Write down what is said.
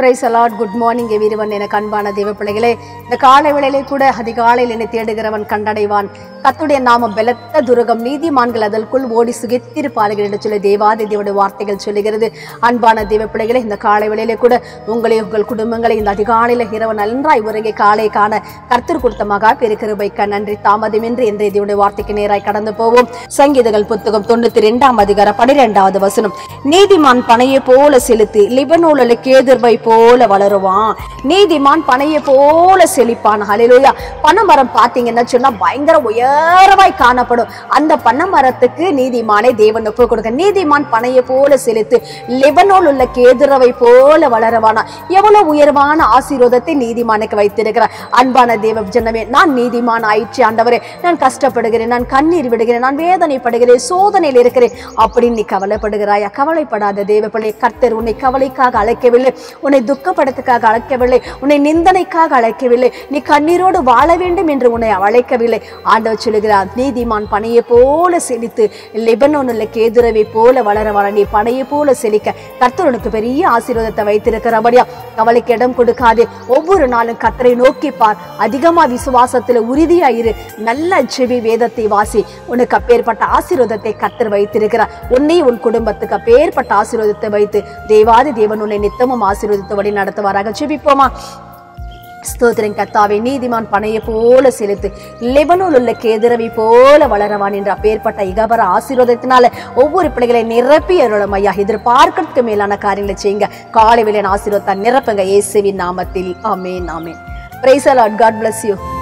price the Lord good morning everyone எனக்கு அன்பான தேவ பிள்ளைகளே இந்த காலை வேளையிலே கூட அதிகாலையில் என்னை தேடுகிறவன் கண்டடைவான் கத்துடைய நாமம் பலத்த துருகம் நீதிமான்கள் அதற்குள் ஓடி சுகித்திருப்பார்கள் என்று சொல்லி தேவாதி தேவனுடைய வார்த்தைகள் சொல்லுகிறது அன்பான தேவ பிள்ளைகளே இந்த காலை வேளையிலே கூட உங்களை உங்கள் குடும்பங்களை இந்த அதிகாலையில் இரவு நன்றாய் உறங்கி காலை காண கர்த்தர் கொடுத்த மகா பெருக்கிருபைக்க நன்றி தாமதமின்றி இன்றைய தேவனுடைய வார்த்தைக்கு நேராய் கடந்து போவோம் சங்கீதங்கள் புத்தகம் தொண்ணூத்தி ரெண்டாம் அதிகாரம் பனிரெண்டாவது வசனம் நீதிமான் பனையை போல செலுத்தி லிபனோல கேதுர்வை போல வளருவான் நீதிமான் பனையை போல செழிப்பான் ஹalleluya பனைமரம் பாத்தீங்கன்னா சொன்னா பயங்கர உயரமாய் காணப்படும் அந்த பனை மரத்துக்கு நீதிமானை தேவன் ஒப்பு கொடுக்க நீதிமான் பனையை போல செலுத்து லிபனோல் உள்ள கேதுரவை போல வளருவானா எவ்வளவு உயர்வான ஆசீர்வாதத்தை நீதிமானுக்கு வைத்திருக்கிறார் அன்பான தேவ ஜனமே நான் நீதிமான் ஆயிற்று ஆண்டவரே நான் கஷ்டப்படுகிறேன் நான் கண்ணீர் விடுகிறேன் நான் வேதனைப்படுகிறேன் சோதனையில் இருக்கிறேன் அப்படின்னு நீ கவலைப்படுகிறாயா கவலைப்படாத தேவ பிள்ளை கர்த்தர் உன்னை கவலைக்காக அழைக்கவில்லை உன்னை துக்கப்படுத்துக்காக அழைக்கவில்லை உன்னை நிந்தனைக்காக அழைக்கவில்லை நீ கண்ணீரோடு வாழ வேண்டும் என்று உன்னை அழைக்கவில்லை ஆண்டவர் சொல்லுகிறார் நீதிமான் பனையை போல செழித்து லெபனோனில் கேதுரவை போல வளர வள நீ பனையை போல செழிக்க கர்த்தர் உனக்கு பெரிய ஆசீர்வாதத்தை வைத்திருக்கிறபடியா கவலைக்கு இடம் கொடுக்காதே ஒவ்வொரு நாளும் கர்த்தரை நோக்கி பார் அதிகமா விசுவாசத்துல உறுதியாயிரு நல்ல செவி வேதத்தை வாசி உனக்கு அப்பேற்பட்ட ஆசீர்வாதத்தை கர்த்தர் வைத்திருக்கிறார் உன்னை உன் குடும்பத்துக்கு அப்பேற்பட்ட ஆசீர்வாதத்தை வைத்து தேவாதி தேவன் உன்னை நித்தமும் ஆசீர்வதித்து வழி நடத்துவாராக செபிப்போமா ஸ்தோத்திரம் கத்தாவை நீதிமான் பனையை போல செலுத்து லெபனோல் உள்ள கேதிரவை போல வளரவான் என்ற அப்பேற்பட்ட இகபர ஆசீர்வாதத்தினால ஒவ்வொரு பிள்ளைகளை நிரப்பி அருளும் ஐயா எதிர்பார்க்கறதுக்கு மேலான காரியங்களை செய்யுங்க காலை வேலையான ஆசீர்வாதத்தை நிரப்புங்க இயேசுவின் நாமத்தில் amen amen praise the Lord God bless you